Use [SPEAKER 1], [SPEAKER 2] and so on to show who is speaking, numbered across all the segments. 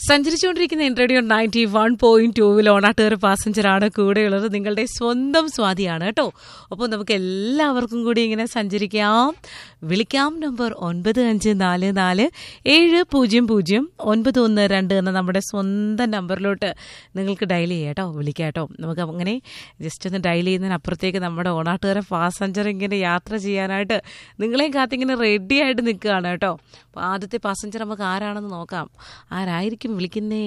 [SPEAKER 1] സഞ്ചരിച്ചുകൊണ്ടിരിക്കുന്ന ഇൻട്രഡിയോ ninety one point ടൂവിൽ ഓണാട്ടുകാർ പാസഞ്ചറാണ് കൂടെയുള്ളത് നിങ്ങളുടെ സ്വന്തം സ്വാതിയാണ് കേട്ടോ അപ്പോൾ നമുക്ക് എല്ലാവർക്കും കൂടി ഇങ്ങനെ സഞ്ചരിക്കാം വിളിക്കാം നമ്പർ ഒൻപത് അഞ്ച് നാല് നാല് ഏഴ് പൂജ്യം പൂജ്യം ഒൻപത് ഒന്ന് രണ്ട് എന്ന നമ്മുടെ സ്വന്തം നമ്പറിലോട്ട് നിങ്ങൾക്ക് ഡയൽ ചെയ്യാം കേട്ടോ വിളിക്കാം കേട്ടോ നമുക്ക് അങ്ങനെ ജസ്റ്റ് ഒന്ന് ഡയൽ ചെയ്യുന്നതിനപ്പുറത്തേക്ക് നമ്മുടെ ഓണാട്ടുകാരെ പാസഞ്ചർ ഇങ്ങനെ യാത്ര ചെയ്യാനായിട്ട് നിങ്ങളെയും കാത്തിങ്ങനെ റെഡി ആയിട്ട് നിൽക്കുകയാണ് കേട്ടോ അപ്പോൾ ആദ്യത്തെ പാസഞ്ചർ നമുക്ക് ആരാണെന്ന് നോക്കാം ആരായിരിക്കും വിളിക്കുന്നേ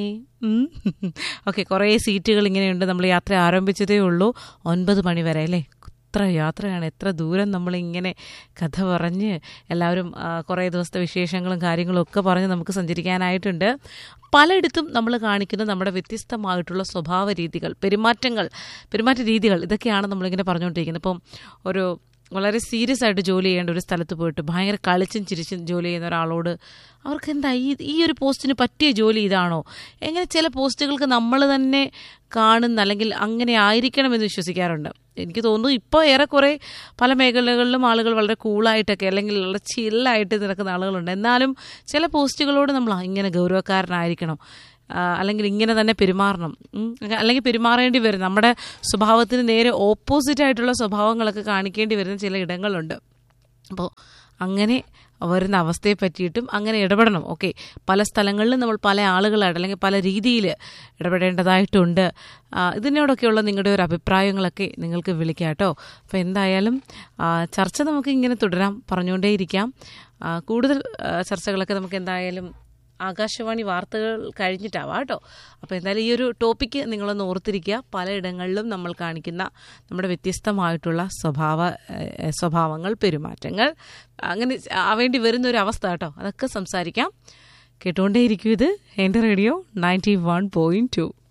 [SPEAKER 1] ഓക്കെ കുറേ സീറ്റുകൾ ഇങ്ങനെയുണ്ട് നമ്മൾ യാത്ര ആരംഭിച്ചതേ ഉള്ളൂ ഒൻപത് മണി വരെ അല്ലേ എത്ര യാത്രയാണ് എത്ര ദൂരം നമ്മളിങ്ങനെ കഥ പറഞ്ഞ് എല്ലാവരും ആ, കുറേ ദിവസത്തെ വിശേഷങ്ങളും കാര്യങ്ങളും ഒക്കെ പറഞ്ഞ് നമുക്ക് സഞ്ചരിക്കാനായിട്ടുണ്ട് പലയിടത്തും നമ്മൾ കാണിക്കുന്ന നമ്മുടെ വ്യത്യസ്തമായിട്ടുള്ള സ്വഭാവ രീതികൾ പെരുമാറ്റങ്ങൾ പെരുമാറ്റ രീതികൾ ഇതൊക്കെയാണ് നമ്മളിങ്ങനെ പറഞ്ഞുകൊണ്ടിരിക്കുന്നത് ഇപ്പം ഒരു വളരെ സീരിയസ് ആയിട്ട് ജോലി ചെയ്യേണ്ട ഒരു സ്ഥലത്ത് പോയിട്ട് ഭയങ്കര കളിച്ചും ചിരിച്ചും ജോലി ചെയ്യുന്ന ഒരാളോട് അവർക്ക് എന്താ ഈ ഈ ഒരു പോസ്റ്റിന് പറ്റിയ ജോലി ഇതാണോ എങ്ങനെ ചില പോസ്റ്റുകൾക്ക് നമ്മൾ തന്നെ കാണുന്ന അല്ലെങ്കിൽ അങ്ങനെ ആയിരിക്കണമെന്ന് വിശ്വസിക്കാറുണ്ട് എനിക്ക് തോന്നുന്നു ഇപ്പോൾ ഏറെക്കുറെ പല മേഖലകളിലും ആളുകൾ വളരെ കൂളായിട്ടൊക്കെ അല്ലെങ്കിൽ വളരെ ചില്ലായിട്ട് നിൽക്കുന്ന ആളുകളുണ്ട് എന്നാലും ചില പോസ്റ്റുകളോട് നമ്മൾ "ആ, ഇങ്ങനെ ഗൗരവക്കാരനായിരിക്കണം ആ, അല്ലെങ്കിൽ ഇങ്ങനെ തന്നെ പെരുമാറണം ഉം, അല്ലെങ്കിൽ പെരുമാറേണ്ടി വരും നമ്മുടെ സ്വഭാവത്തിന് നേരെ ഓപ്പോസിറ്റ് ആയിട്ടുള്ള സ്വഭാവങ്ങളൊക്കെ കാണിക്കേണ്ടി വരുന്ന ചില ഇടങ്ങളുണ്ട് അപ്പോൾ അങ്ങനെ വരുന്ന അവസ്ഥയെ പറ്റിയിട്ടും അങ്ങനെ ഇടപെടണം ഓക്കെ പല സ്ഥലങ്ങളിലും നമ്മൾ പല ആളുകളായിട്ട് അല്ലെങ്കിൽ പല രീതിയിൽ ഇടപെടേണ്ടതായിട്ടുണ്ട് ആ, ഇതിനോടൊക്കെയുള്ള നിങ്ങളുടെ ഒരു അഭിപ്രായങ്ങളൊക്കെ നിങ്ങൾക്ക് വിളിക്കാം കേട്ടോ അപ്പോൾ എന്തായാലും ആ, ചർച്ച നമുക്ക് ഇങ്ങനെ തുടരാം പറഞ്ഞുകൊണ്ടേയിരിക്കാം ആ, കൂടുതൽ ആ, ചർച്ചകളൊക്കെ നമുക്ക് എന്തായാലും ആകാശവാണി വാർത്തകൾ കഴിഞ്ഞിട്ടാവാം കേട്ടോ അപ്പോൾ എന്തായാലും ഈ ഒരു ടോപ്പിക്ക് നിങ്ങളൊന്ന് ഓർത്തിരിക്കുക പലയിടങ്ങളിലും നമ്മൾ കാണിക്കുന്ന നമ്മുടെ വ്യത്യസ്തമായിട്ടുള്ള സ്വഭാവ ഏഹ്, സ്വഭാവങ്ങൾ പെരുമാറ്റങ്ങൾ അങ്ങനെ ആവേണ്ടി വരുന്ന ഒരു അവസ്ഥ കേട്ടോ അതൊക്കെ സംസാരിക്കാം കേട്ടുകൊണ്ടേയിരിക്കും ഇത് എൻ്റെ radio ninety one point to